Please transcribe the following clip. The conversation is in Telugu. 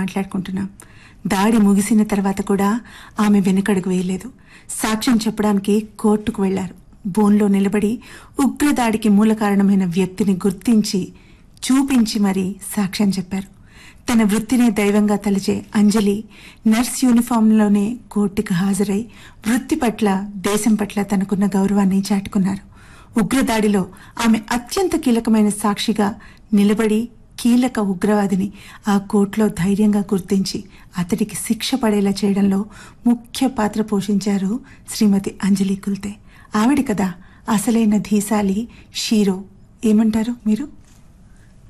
మాట్లాడుకుంటున్నాం దాడి ముగిసిన తర్వాత కూడా ఆమె వెనుకడుగు వేయలేదు సాక్ష్యం చెప్పడానికి కోర్టుకు వెళ్లారు బోన్లో నిలబడి ఉగ్రదాడికి మూల కారణమైన వ్యక్తిని గుర్తించి చూపించి మరీ సాక్ష్యం చెప్పారు తన వృత్తినే దైవంగా తలిచే అంజలి నర్స్ యూనిఫామ్లోనే కోర్టుకు హాజరై వృత్తి పట్ల దేశం పట్ల తనకున్న గౌరవాన్ని చాటుకున్నారు ఉగ్రదాడిలో ఆమె అత్యంత కీలకమైన సాక్షిగా నిలబడి కీలక ఉగ్రవాదిని ఆ కోర్టులో ధైర్యంగా గుర్తించి అతడికి శిక్ష పడేలా చేయడంలో ముఖ్య పాత్ర పోషించారు శ్రీమతి అంజలి కుల్తే ఆవిడ కదా అసలైన ధీశాలి షీరో ఏమంటారు మీరు